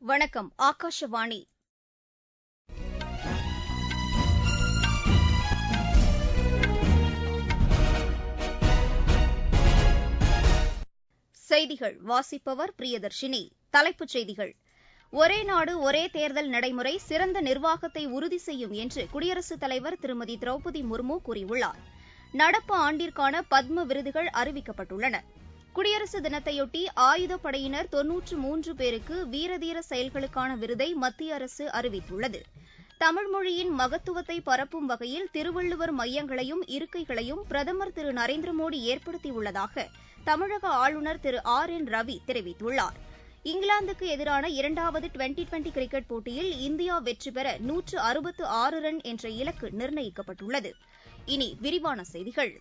வணக்கம் ஆகாஷவாணி செய்திகள் வாசிப்பவர் பிரியதர்ஷினி தலைப்புச் செய்திகள் ஒரே நாடு ஒரே தேர்தல் நடைமுறை சிறந்த நிர்வாகத்தை உறுதி செய்யும் என்று குடியரசுத் தலைவர் திருமதி திரௌபதி முர்மு கூறியுள்ளார் நடப்பு ஆண்டிற்கான பத்ம விருதுகள் அறிவிக்கப்பட்டுள்ளன குடியரசு தினத்தையொட்டி ஆயுதப்படையினர் தொன்னூற்று மூன்று பேருக்கு வீரதீர செயல்களுக்கான விருதை மத்திய அரசு அறிவித்துள்ளது தமிழ் மொழியின் மகத்துவத்தை பரப்பும் வகையில் திருவள்ளுவர் மையங்களையும் இருக்கைகளையும் பிரதமர் திரு நரேந்திர மோடி ஏற்படுத்தியுள்ளதாக தமிழக ஆளுநர் திரு ஆர் என் ரவி தெரிவித்துள்ளார் இங்கிலாந்துக்கு எதிரான இரண்டாவது டுவெண்டி டுவெண்டி கிரிக்கெட் போட்டியில் இந்தியா வெற்றி பெற நூற்று அறுபத்து ஆறு ரன் என்ற இலக்கு நிர்ணயிக்கப்பட்டுள்ளது இனி விரிவான செய்திகள்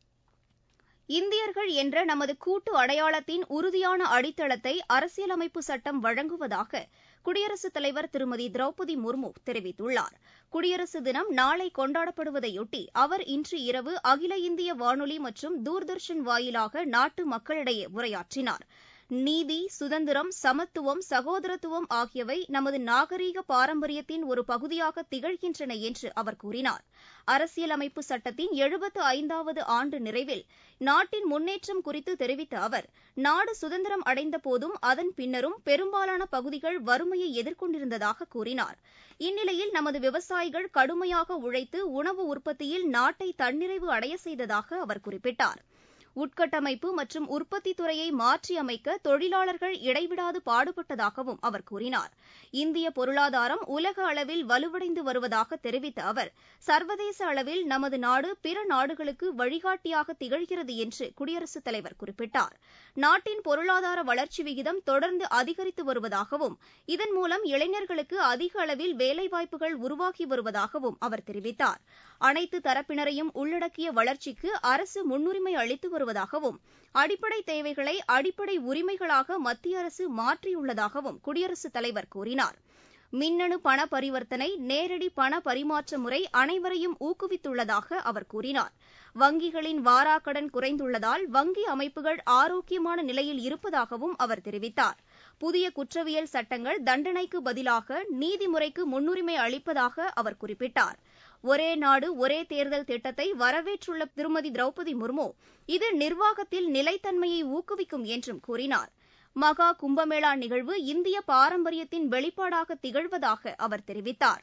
இந்தியர்கள் என்ற நமது கூட்டு அடையாளத்தின் உறுதியான அடித்தளத்தை அரசியலமைப்பு சட்டம் வழங்குவதாக குடியரசுத் தலைவர் திருமதி திரௌபதி முர்மு தெரிவித்துள்ளார் குடியரசு தினம் நாளை கொண்டாடப்படுவதையொட்டி அவர் இன்று இரவு அகில இந்திய வானொலி மற்றும் தூர்தர்ஷன் வாயிலாக நாட்டு மக்களிடையே உரையாற்றினார் நீதி சுதந்திரம் சமத்துவம் சகோதரத்துவம் ஆகியவை நமது நாகரீக பாரம்பரியத்தின் ஒரு பகுதியாக திகழ்கின்றன என்று அவர் கூறினார் அரசியலமைப்பு சட்டத்தின் எழுபத்து ஐந்தாவது ஆண்டு நிறைவில் நாட்டின் முன்னேற்றம் குறித்து தெரிவித்த அவர் நாடு சுதந்திரம் அடைந்த போதும் அதன் பின்னரும் பெரும்பாலான பகுதிகள் வறுமையை எதிர்கொண்டிருந்ததாக கூறினார் இந்நிலையில் நமது விவசாயிகள் கடுமையாக உழைத்து உணவு உற்பத்தியில் நாட்டை தன்னிறைவு அடைய செய்ததாக அவர் குறிப்பிட்டார் உட்கட்டமைப்பு மற்றும் உற்பத்தி துறையை மாற்றியமைக்க தொழிலாளர்கள் இடைவிடாது பாடுபட்டதாகவும் அவர் கூறினார் இந்திய பொருளாதாரம் உலக அளவில் வலுவடைந்து வருவதாக தெரிவித்த அவர் சர்வதேச அளவில் நமது நாடு பிற நாடுகளுக்கு வழிகாட்டியாக திகழ்கிறது என்று குடியரசுத் தலைவர் குறிப்பிட்டார் நாட்டின் பொருளாதார வளர்ச்சி விகிதம் தொடர்ந்து அதிகரித்து வருவதாகவும் இதன் மூலம் இளைஞர்களுக்கு அதிக அளவில் வேலைவாய்ப்புகள் உருவாகி வருவதாகவும் அவர் தெரிவித்தார் அனைத்து தரப்பினரையும் உள்ளடக்கிய வளர்ச்சிக்கு அரசு முன்னுரிமை அளித்து வருவதாகவும் அடிப்படை தேவைகளை அடிப்படை உரிமைகளாக மத்திய அரசு மாற்றியுள்ளதாகவும் குடியரசுத் தலைவர் கூறினார் மின்னணு பண பரிவர்த்தனை நேரடி பண பரிமாற்ற முறை அனைவரையும் ஊக்குவித்துள்ளதாக அவர் கூறினார் வங்கிகளின் வாராக்கடன் குறைந்துள்ளதால் வங்கி அமைப்புகள் ஆரோக்கியமான நிலையில் இருப்பதாகவும் அவர் தெரிவித்தார் புதிய குற்றவியல் சட்டங்கள் தண்டனைக்கு பதிலாக நீதிமுறைக்கு முன்னுரிமை அளிப்பதாக அவர் குறிப்பிட்டார் ஒரே நாடு ஒரே தேர்தல் திட்டத்தை வரவேற்றுள்ள திருமதி திரௌபதி முர்மு இது நிர்வாகத்தில் நிலைத்தன்மையை ஊக்குவிக்கும் என்றும் கூறினார் மகா கும்பமேளா நிகழ்வு இந்திய பாரம்பரியத்தின் வெளிப்பாடாக திகழ்வதாக அவர் தெரிவித்தார்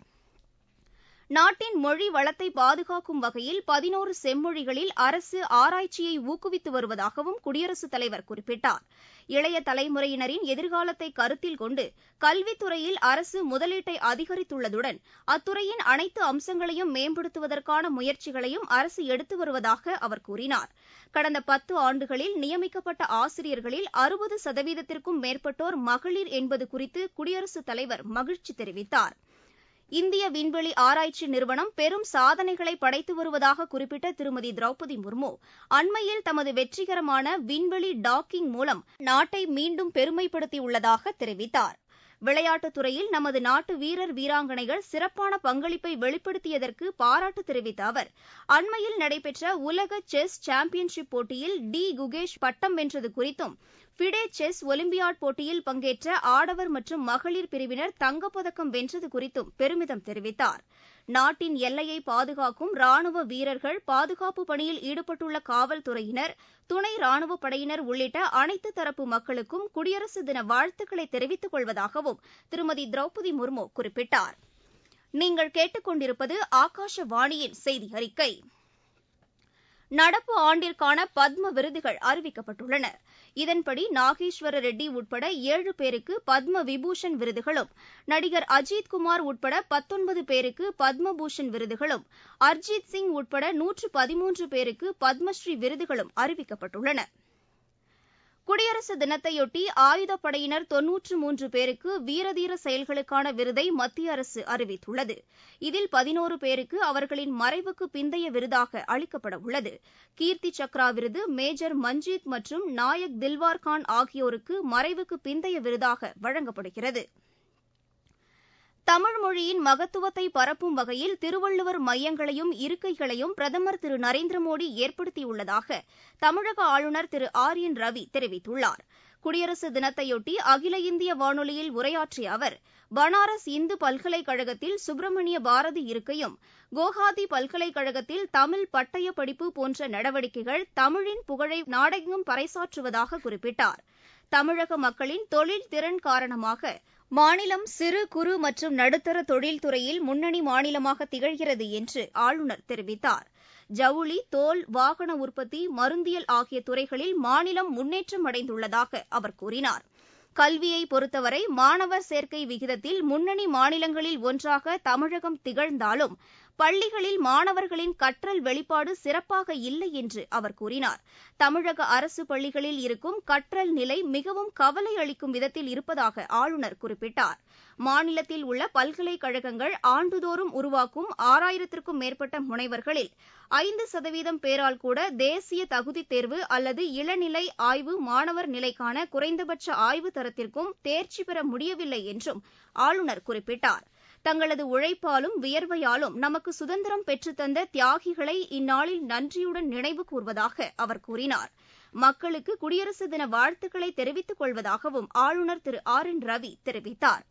நாட்டின் மொழி வளத்தை பாதுகாக்கும் வகையில் பதினோரு செம்மொழிகளில் அரசு ஆராய்ச்சியை ஊக்குவித்து வருவதாகவும் குடியரசுத் தலைவர் குறிப்பிட்டார் இளைய தலைமுறையினரின் எதிர்காலத்தை கருத்தில் கொண்டு கல்வித்துறையில் அரசு முதலீட்டை அதிகரித்துள்ளதுடன் அத்துறையின் அனைத்து அம்சங்களையும் மேம்படுத்துவதற்கான முயற்சிகளையும் அரசு எடுத்து வருவதாக அவர் கூறினார் கடந்த பத்து ஆண்டுகளில் நியமிக்கப்பட்ட ஆசிரியர்களில் அறுபது சதவீதத்திற்கும் மேற்பட்டோர் மகளிர் என்பது குறித்து குடியரசுத் தலைவர் மகிழ்ச்சி தெரிவித்தார் இந்திய விண்வெளி ஆராய்ச்சி நிறுவனம் பெரும் சாதனைகளை படைத்து வருவதாக குறிப்பிட்ட திருமதி திரௌபதி முர்மு அண்மையில் தமது வெற்றிகரமான விண்வெளி டாக்கிங் மூலம் நாட்டை மீண்டும் பெருமைப்படுத்தியுள்ளதாக தெரிவித்தார் விளையாட்டுத் துறையில் நமது நாட்டு வீரர் வீராங்கனைகள் சிறப்பான பங்களிப்பை வெளிப்படுத்தியதற்கு பாராட்டு தெரிவித்த அவர் அண்மையில் நடைபெற்ற உலக செஸ் சாம்பியன்ஷிப் போட்டியில் டி குகேஷ் பட்டம் வென்றது குறித்தும் ஃபிடே செஸ் ஒலிம்பியாட் போட்டியில் பங்கேற்ற ஆடவர் மற்றும் மகளிர் பிரிவினர் தங்கப்பதக்கம் வென்றது குறித்தும் பெருமிதம் தெரிவித்தார் நாட்டின் எல்லையை பாதுகாக்கும் ராணுவ வீரர்கள் பாதுகாப்பு பணியில் ஈடுபட்டுள்ள காவல்துறையினர் துணை ராணுவப் படையினர் உள்ளிட்ட அனைத்து தரப்பு மக்களுக்கும் குடியரசு தின வாழ்த்துக்களை தெரிவித்துக் கொள்வதாகவும் திருமதி திரௌபதி முர்மு குறிப்பிட்டார் நீங்கள் கேட்டுக்கொண்டிருப்பது ஆகாஷவாணியின் செய்தி அறிக்கை நடப்பு ஆண்டிற்கான பத்ம விருதுகள் அறிவிக்கப்பட்டுள்ளன இதன்படி நாகேஸ்வர ரெட்டி உட்பட ஏழு பேருக்கு பத்ம விபூஷன் விருதுகளும் நடிகர் அஜித் குமார் உட்பட பத்தொன்பது பேருக்கு பத்மபூஷன் விருதுகளும் அர்ஜித் சிங் உட்பட நூற்று பதிமூன்று பேருக்கு பத்மஸ்ரீ விருதுகளும் அறிவிக்கப்பட்டுள்ளன குடியரசு தினத்தையொட்டி ஆயுதப்படையினர் தொன்னூற்று மூன்று பேருக்கு வீரதீர செயல்களுக்கான விருதை மத்திய அரசு அறிவித்துள்ளது இதில் பதினோரு பேருக்கு அவர்களின் மறைவுக்கு பிந்தைய விருதாக அளிக்கப்பட உள்ளது கீர்த்தி சக்ரா விருது மேஜர் மஞ்ஜீத் மற்றும் நாயக் தில்வார் கான் ஆகியோருக்கு மறைவுக்கு பிந்தைய விருதாக வழங்கப்படுகிறது தமிழ் மொழியின் மகத்துவத்தை பரப்பும் வகையில் திருவள்ளுவர் மையங்களையும் இருக்கைகளையும் பிரதமர் திரு நரேந்திர மோடி ஏற்படுத்தியுள்ளதாக தமிழக ஆளுநர் திரு ஆர் என் ரவி தெரிவித்துள்ளார் குடியரசு தினத்தையொட்டி அகில இந்திய வானொலியில் உரையாற்றிய அவர் பனாரஸ் இந்து பல்கலைக்கழகத்தில் சுப்பிரமணிய பாரதி இருக்கையும் குவஹாத்தி பல்கலைக்கழகத்தில் தமிழ் பட்டய படிப்பு போன்ற நடவடிக்கைகள் தமிழின் புகழை நாடெங்கும் பறைசாற்றுவதாக குறிப்பிட்டார் தமிழக மக்களின் தொழில் திறன் காரணமாக மாநிலம் சிறு குறு மற்றும் நடுத்தர தொழில்துறையில் முன்னணி மாநிலமாக திகழ்கிறது என்று ஆளுநர் தெரிவித்தார் ஜவுளி தோல் வாகன உற்பத்தி மருந்தியல் ஆகிய துறைகளில் மாநிலம் முன்னேற்றம் அடைந்துள்ளதாக அவர் கூறினார் கல்வியை பொறுத்தவரை மாணவர் சேர்க்கை விகிதத்தில் முன்னணி மாநிலங்களில் ஒன்றாக தமிழகம் திகழ்ந்தாலும் பள்ளிகளில் மாணவர்களின் கற்றல் வெளிப்பாடு சிறப்பாக இல்லை என்று அவர் கூறினார் தமிழக அரசு பள்ளிகளில் இருக்கும் கற்றல் நிலை மிகவும் கவலை அளிக்கும் விதத்தில் இருப்பதாக ஆளுநர் குறிப்பிட்டார் மாநிலத்தில் உள்ள பல்கலைக்கழகங்கள் ஆண்டுதோறும் உருவாக்கும் ஆறாயிரத்திற்கும் மேற்பட்ட முனைவர்களில் ஐந்து சதவீதம் பேரால் கூட தேசிய தகுதித் தேர்வு அல்லது இளநிலை ஆய்வு மாணவர் நிலைக்கான குறைந்தபட்ச ஆய்வு தரத்திற்கும் தேர்ச்சி பெற முடியவில்லை என்றும் ஆளுநர் குறிப்பிட்டார் தங்களது உழைப்பாலும் வியர்வையாலும் நமக்கு சுதந்திரம் பெற்றுத்தந்த தியாகிகளை இந்நாளில் நன்றியுடன் நினைவு கூர்வதாக அவர் கூறினார் மக்களுக்கு குடியரசு தின வாழ்த்துக்களை தெரிவித்துக் கொள்வதாகவும் ஆளுநர் திரு ஆர் என் ரவி தெரிவித்தார்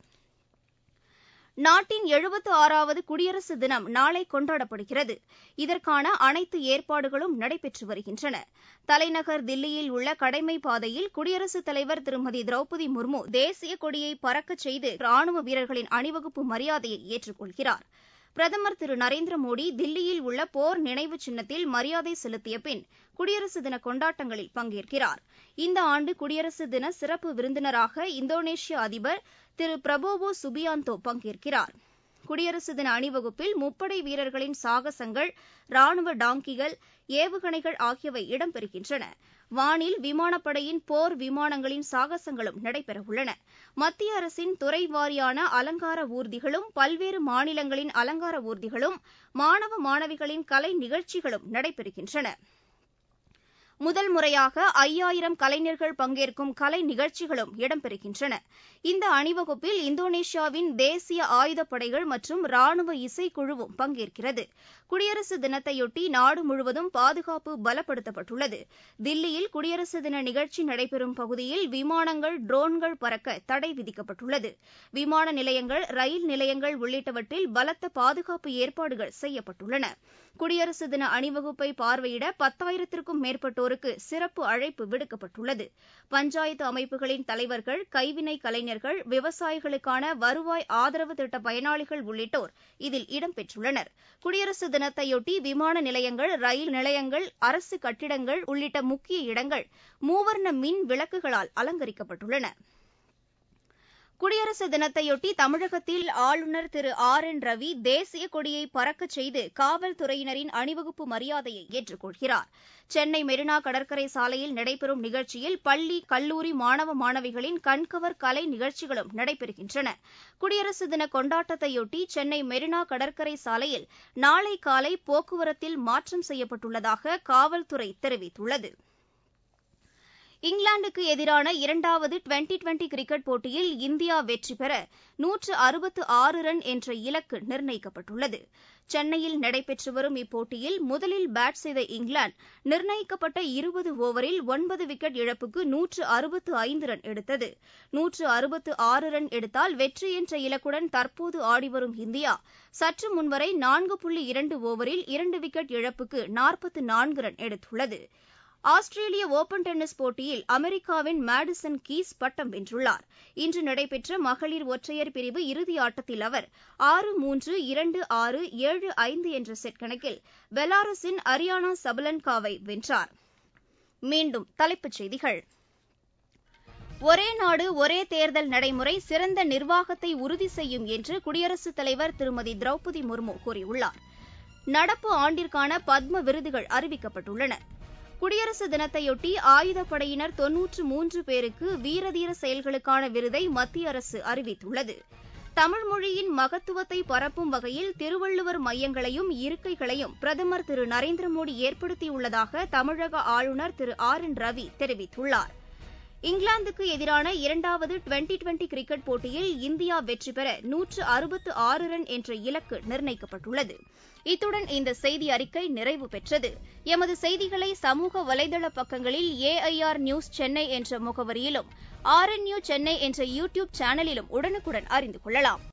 நாட்டின் எழுபத்து ஆறாவது குடியரசு தினம் நாளை கொண்டாடப்படுகிறது இதற்கான அனைத்து ஏற்பாடுகளும் நடைபெற்று வருகின்றன தலைநகர் தில்லியில் உள்ள கடைமை பாதையில் குடியரசுத் தலைவர் திருமதி திரௌபதி முர்மு தேசிய கொடியை பறக்கச் செய்து ராணுவ வீரர்களின் அணிவகுப்பு மரியாதையை ஏற்றுக்கொள்கிறார் பிரதமர் திரு நரேந்திர மோடி தில்லியில் உள்ள போர் நினைவு சின்னத்தில் மரியாதை செலுத்திய பின் குடியரசு தின கொண்டாட்டங்களில் பங்கேற்கிறார் இந்த ஆண்டு குடியரசு தின சிறப்பு விருந்தினராக இந்தோனேஷிய அதிபர் திரு பிரபோவோ சுபியாந்தோ பங்கேற்கிறார் குடியரசு தின அணிவகுப்பில் முப்படை வீரர்களின் சாகசங்கள் ராணுவ டாங்கிகள் ஏவுகணைகள் ஆகியவை இடம்பெறுகின்றன வானில் விமானப்படையின் போர் விமானங்களின் சாகசங்களும் நடைபெறவுள்ளன மத்திய அரசின் துறை வாரியான அலங்கார ஊர்திகளும் பல்வேறு மாநிலங்களின் அலங்கார ஊர்திகளும் மாணவ மாணவிகளின் கலை நிகழ்ச்சிகளும் நடைபெறுகின்றன முதல் முறையாக ஐயாயிரம் கலைஞர்கள் பங்கேற்கும் கலை நிகழ்ச்சிகளும் இடம்பெறுகின்றன இந்த அணிவகுப்பில் இந்தோனேஷியாவின் தேசிய ஆயுதப்படைகள் மற்றும் ராணுவ இசைக்குழுவும் பங்கேற்கிறது குடியரசு தினத்தையொட்டி நாடு முழுவதும் பாதுகாப்பு பலப்படுத்தப்பட்டுள்ளது தில்லியில் குடியரசு தின நிகழ்ச்சி நடைபெறும் பகுதியில் விமானங்கள் ட்ரோன்கள் பறக்க தடை விதிக்கப்பட்டுள்ளது விமான நிலையங்கள் ரயில் நிலையங்கள் உள்ளிட்டவற்றில் பலத்த பாதுகாப்பு ஏற்பாடுகள் செய்யப்பட்டுள்ளன குடியரசு தின அணிவகுப்பை பார்வையிட பத்தாயிரத்திற்கும் மேற்பட்டோருக்கு சிறப்பு அழைப்பு விடுக்கப்பட்டுள்ளது பஞ்சாயத்து அமைப்புகளின் தலைவர்கள் கைவினை கலைஞர்கள் விவசாயிகளுக்கான வருவாய் ஆதரவு திட்ட பயனாளிகள் உள்ளிட்டோர் இதில் இடம்பெற்றுள்ளனர் குடியரசு தினத்தையொட்டி விமான நிலையங்கள் ரயில் நிலையங்கள் அரசு கட்டிடங்கள் உள்ளிட்ட முக்கிய இடங்கள் மூவர்ண மின் விளக்குகளால் அலங்கரிக்கப்பட்டுள்ளன குடியரசு தினத்தையொட்டி தமிழகத்தில் ஆளுநர் திரு ஆர் என் ரவி தேசிய கொடியை பறக்கச் செய்து காவல்துறையினரின் அணிவகுப்பு மரியாதையை ஏற்றுக்கொள்கிறார் சென்னை மெரினா கடற்கரை சாலையில் நடைபெறும் நிகழ்ச்சியில் பள்ளி கல்லூரி மாணவ மாணவிகளின் கண்கவர் கலை நிகழ்ச்சிகளும் நடைபெறுகின்றன குடியரசு தின கொண்டாட்டத்தையொட்டி சென்னை மெரினா கடற்கரை சாலையில் நாளை காலை போக்குவரத்தில் மாற்றம் செய்யப்பட்டுள்ளதாக காவல்துறை தெரிவித்துள்ளது இங்கிலாந்துக்கு எதிரான இரண்டாவது டுவெண்டி டுவெண்டி கிரிக்கெட் போட்டியில் இந்தியா வெற்றி பெற நூற்று அறுபத்து ஆறு ரன் என்ற இலக்கு நிர்ணயிக்கப்பட்டுள்ளது சென்னையில் நடைபெற்று வரும் இப்போட்டியில் முதலில் பேட் செய்த இங்கிலாந்து நிர்ணயிக்கப்பட்ட இருபது ஓவரில் ஒன்பது விக்கெட் இழப்புக்கு நூற்று அறுபத்து ஐந்து ரன் எடுத்தது நூற்று அறுபத்து ஆறு ரன் எடுத்தால் வெற்றி என்ற இலக்குடன் தற்போது ஆடிவரும் இந்தியா சற்று முன்வரை நான்கு புள்ளி இரண்டு ஓவரில் இரண்டு விக்கெட் இழப்புக்கு நாற்பத்து நான்கு ரன் எடுத்துள்ளது ஆஸ்திரேலிய ஒபன் டென்னிஸ் போட்டியில் அமெரிக்காவின் மேடிசன் கீஸ் பட்டம் வென்றுள்ளார் இன்று நடைபெற்ற மகளிர் ஒற்றையர் பிரிவு இறுதி ஆட்டத்தில் அவர் ஆறு மூன்று இரண்டு ஆறு ஏழு ஐந்து என்ற செட் கணக்கில் பெலாரஸின் அரியானா சபலன்காவை வென்றார் மீண்டும் தலைப்புச் செய்திகள் ஒரே நாடு ஒரே தேர்தல் நடைமுறை சிறந்த நிர்வாகத்தை உறுதி செய்யும் என்று குடியரசுத் தலைவர் திருமதி திரௌபதி முர்மு கூறியுள்ளார் நடப்பு ஆண்டிற்கான பத்ம விருதுகள் அறிவிக்கப்பட்டுள்ளன குடியரசு தினத்தையொட்டி ஆயுதப்படையினர் தொன்னூற்று மூன்று பேருக்கு வீரதீர செயல்களுக்கான விருதை மத்திய அரசு அறிவித்துள்ளது தமிழ் மொழியின் மகத்துவத்தை பரப்பும் வகையில் திருவள்ளுவர் மையங்களையும் இருக்கைகளையும் பிரதமர் திரு நரேந்திர மோடி ஏற்படுத்தியுள்ளதாக தமிழக ஆளுநர் திரு ஆர் என் ரவி தெரிவித்துள்ளார் இங்கிலாந்துக்கு எதிரான இரண்டாவது டுவெண்டி டுவெண்டி கிரிக்கெட் போட்டியில் இந்தியா வெற்றி பெற நூற்று அறுபத்து ஆறு ரன் என்ற இலக்கு நிர்ணயிக்கப்பட்டுள்ளது இத்துடன் இந்த செய்தி அறிக்கை நிறைவு பெற்றது எமது செய்திகளை சமூக வலைதள பக்கங்களில் ஏஐஆர் நியூஸ் சென்னை என்ற முகவரியிலும் ஆர் என் யூ சென்னை என்ற யூ டியூப் சேனலிலும் உடனுக்குடன் அறிந்து கொள்ளலாம்